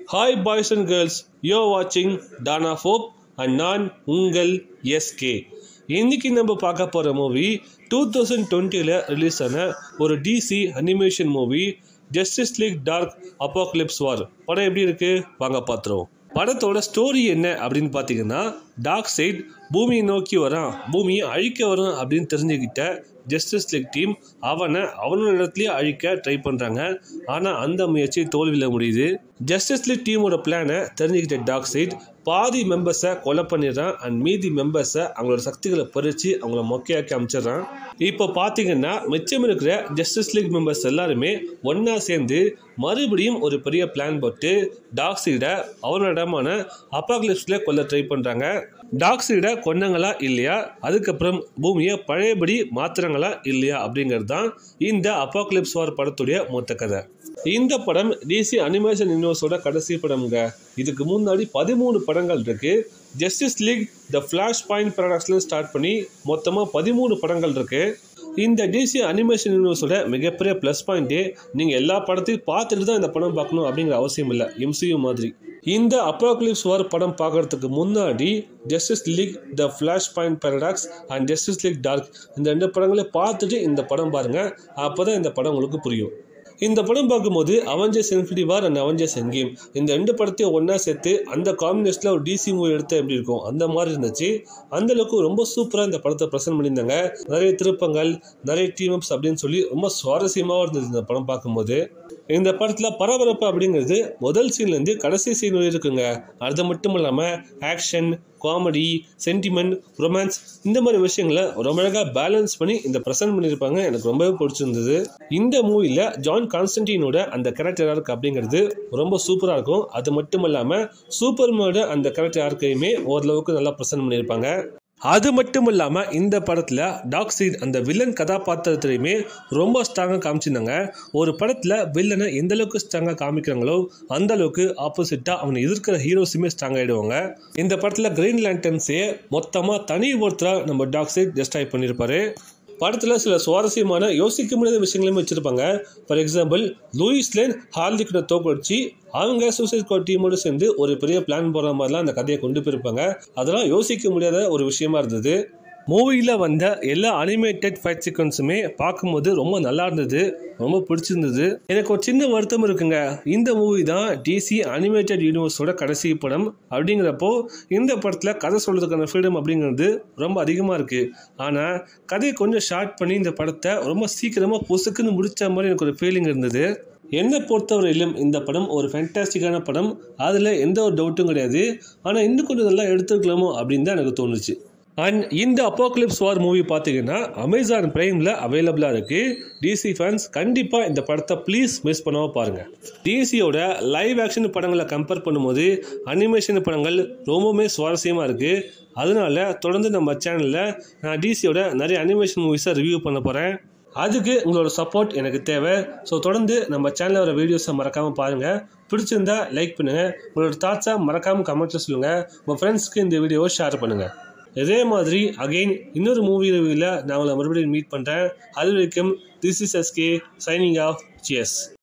hi boys and girls yo வாட்சிங் Dana ஃபோப் and நான் உங்கள் எஸ்கே இன்னைக்கு நம்ம பார்க்க போகிற மூவி டூ தௌசண்ட் டுவெண்ட்டியில் ரிலீஸ் ஆன ஒரு DC animation movie Justice League Dark Apokolips War படம் எப்படி இருக்கு வாங்க பார்த்துருவோம் படத்தோட ஸ்டோரி என்ன அப்படின்னு பார்த்தீங்கன்னா டார்க் சைட் பூமியை நோக்கி வரான் பூமியை அழிக்க வரும் அப்படின்னு தெரிஞ்சுக்கிட்ட ஜஸ்டிஸ் லீக் டீம் அவனை அவனோட இடத்துலயே அழிக்க ட்ரை பண்ணுறாங்க ஆனால் அந்த முயற்சி தோல்வியில் முடியுது ஜஸ்டிஸ் லீக் டீமோட பிளானை தெரிஞ்சுக்கிட்ட டார்க் சைட் பாதி மெம்பர்ஸை கொலை பண்ணிடுறான் அண்ட் மீதி மெம்பர்ஸை அவங்களோட சக்திகளை பறித்து அவங்கள மொக்கையாக்கி அமைச்சிடுறான் இப்போ பார்த்தீங்கன்னா மிச்சம் இருக்கிற ஜஸ்டிஸ் லீக் மெம்பர்ஸ் எல்லாருமே ஒன்றா சேர்ந்து மறுபடியும் ஒரு பெரிய பிளான் போட்டு டாக் சைடை அவரோட இடமான அப்பாக்லிப்ஸில் கொல்ல ட்ரை பண்ணுறாங்க டாக் சைடை கொன்னங்களா இல்லையா அதுக்கப்புறம் பூமியை பழையபடி மாத்துறாங்களா இல்லையா அப்படிங்கிறது தான் இந்த அப்பாக்லிப்ஸ் வார் படத்துடைய மொத்த கதை இந்த படம் டிசி அனிமேஷன் யூனிவர்ஸோட கடைசி படம்ங்க இதுக்கு முன்னாடி பதிமூணு படங்கள் இருக்கு Justice League the Flashpoint ப்ராடக்ட்ஸ்ல ஸ்டார்ட் பண்ணி மொத்தமாக பதிமூணு படங்கள் இருக்கு இந்த டிசி அனிமேஷன் யூனிவர்ஸோட மிகப்பெரிய ப்ளஸ் பாயிண்ட்டே நீங்கள் எல்லா படத்தையும் பார்த்துட்டு தான் இந்த படம் பார்க்கணும் அப்படிங்கிற அவசியம் இல்லை எம்சியூ மாதிரி இந்த அப்பாக்லிப்ஸ் வார் படம் பார்க்கறதுக்கு முன்னாடி Justice League the Flashpoint Paradox and Justice League Dark இந்த ரெண்டு படங்களை பார்த்துட்டு இந்த படம் பாருங்க அப்போ தான் இந்த படம் உங்களுக்கு புரியும் இந்த படம் பார்க்கும்போது Avengers Infinity War and Avengers Endgame இந்த ரெண்டு படத்தையும் ஒன்றா சேர்த்து அந்த காம்பினேஷனில் ஒரு டிசி மூவி எடுத்தால் எப்படி இருக்கும் அந்த மாதிரி இருந்துச்சு அந்த அளவுக்கு ரொம்ப சூப்பராக இந்த படத்தை ப்ரெசென்ட் பண்ணியிருந்தாங்க நிறைய திருப்பங்கள் நிறைய டீம் அப்ஸ் அப்படின்னு சொல்லி ரொம்ப சுவாரஸ்யமாக இருந்தது இந்த படம் பார்க்கும்போது இந்த படத்தில் பரபரப்பு அப்படிங்கிறது முதல் சீன்லேருந்து கடைசி சீன் வரை இருக்குங்க அது மட்டும் இல்லாமல் ஆக்ஷன் காமெடி சென்டிமெண்ட் ரொமான்ஸ் இந்த மாதிரி விஷயங்களை ரொம்ப அழகாக பேலன்ஸ் பண்ணி இந்த ப்ரெசென்ட் பண்ணியிருப்பாங்க எனக்கு ரொம்பவே பிடிச்சிருந்தது இந்த மூவியில் ஜான் கான்ஸ்டன்டினோட அந்த கேரக்டர் ஆர்க் அப்படிங்கிறது ரொம்ப சூப்பராக இருக்கும் அது மட்டும் இல்லாமல் சூப்பர்மேனோட அந்த கேரக்டர் ஆர்க்கையுமே ஓரளவுக்கு நல்லா ப்ரெசென்ட் பண்ணியிருப்பாங்க அது மட்டும் இல்லாமல் இந்த படத்தில் டாக் சீட் அந்த வில்லன் கதாபாத்திரத்திலையுமே ரொம்ப ஸ்ட்ராங்காக காமிச்சிருந்தாங்க ஒரு படத்தில் வில்லனை எந்த அளவுக்கு ஸ்ட்ராங்காக காமிக்கிறாங்களோ அந்த அளவுக்கு ஆப்போசிட்டாக அவனை எதிர்க்கிற ஹீரோஸுமே ஸ்ட்ராங் ஆகிடுவாங்க இந்த படத்தில் கிரீன் லேண்டன்ஸே மொத்தமாக தனி ஒருத்தராக நம்ம டாக் சைட் ஜஸ்டாய் பண்ணியிருப்பாரு படத்தில் சில சுவாரஸ்யமான யோசிக்க முடியாத விஷயங்களும் வச்சுருப்பாங்க ஃபார் எக்ஸாம்பிள் லூயிஸ் லேன் ஹார்லிக்கிட்ட தோக்கடிச்சு அவங்க சூசைட் ஸ்குவாட் டீமோடு சேர்ந்து ஒரு பெரிய பிளான் போடுற மாதிரிலாம் அந்த கதையை கொண்டு போயிருப்பாங்க அதெல்லாம் யோசிக்க முடியாத ஒரு விஷயமா இருந்தது மூவியில் வந்த எல்லா அனிமேட்டட் ஃபைட் சீக்வன்ஸுமே பார்க்கும்போது ரொம்ப நல்லா இருந்தது ரொம்ப பிடிச்சிருந்தது எனக்கு ஒரு சின்ன வருத்தம் இருக்குங்க இந்த மூவி தான் டிசி அனிமேட்டட் யூனிவர்ஸோட கடைசி படம் அப்படிங்கிறப்போ இந்த படத்தில் கதை சொல்கிறதுக்கான ஃப்ரீடம் அப்படிங்கிறது ரொம்ப அதிகமாக இருக்குது ஆனால் கதையை கொஞ்சம் ஷார்ட் பண்ணி இந்த படத்தை ரொம்ப சீக்கிரமாக பொசுக்குன்னு முடித்த மாதிரி எனக்கு ஒரு ஃபீலிங் இருந்தது என்னை பொறுத்தவரையிலும் இந்த படம் ஒரு ஃபேண்டாஸ்டிக்கான படம் அதில் எந்த ஒரு டவுட்டும் கிடையாது ஆனால் இன்னும் கொஞ்சம் நல்லா எடுத்துருக்கலாமோ அப்படின்னு தான் எனக்கு தோணுச்சு அண்ட் இந்த அப்போக்லிப்ஸ் வார் மூவி பார்த்தீங்கன்னா அமேசான் பிரைமில் அவைலபிளாக இருக்குது டிசி ஃபேன்ஸ் கண்டிப்பாக இந்த படத்தை ப்ளீஸ் மிஸ் பண்ணாமல் பாருங்கள் டிசியோட லைவ் ஆக்ஷன் படங்களை கம்பேர் பண்ணும்போது அனிமேஷன் படங்கள் ரொம்பவுமே சுவாரஸ்யமாக இருக்குது அதனால தொடர்ந்து நம்ம சேனலில் நான் டிசியோட நிறைய அனிமேஷன் மூவிஸை ரிவ்யூ பண்ண போகிறேன் அதுக்கு உங்களோட சப்போர்ட் எனக்கு தேவை ஸோ தொடர்ந்து நம்ம சேனலில் வர வீடியோஸை மறக்காமல் பாருங்கள் பிடிச்சிருந்தா லைக் பண்ணுங்கள் உங்களோட தாட்ஸை மறக்காமல் கமெண்ட்டில் சொல்லுங்கள் உங்கள் ஃப்ரெண்ட்ஸ்க்கு இந்த வீடியோவை ஷேர் பண்ணுங்கள் இதே மாதிரி அகெயின் இன்னொரு மூவி ரிவ்யூவில் நான் உங்களை மறுபடியும் மீட் பண்ணுறேன் அது வரைக்கும் this is SK signing off சியஸ்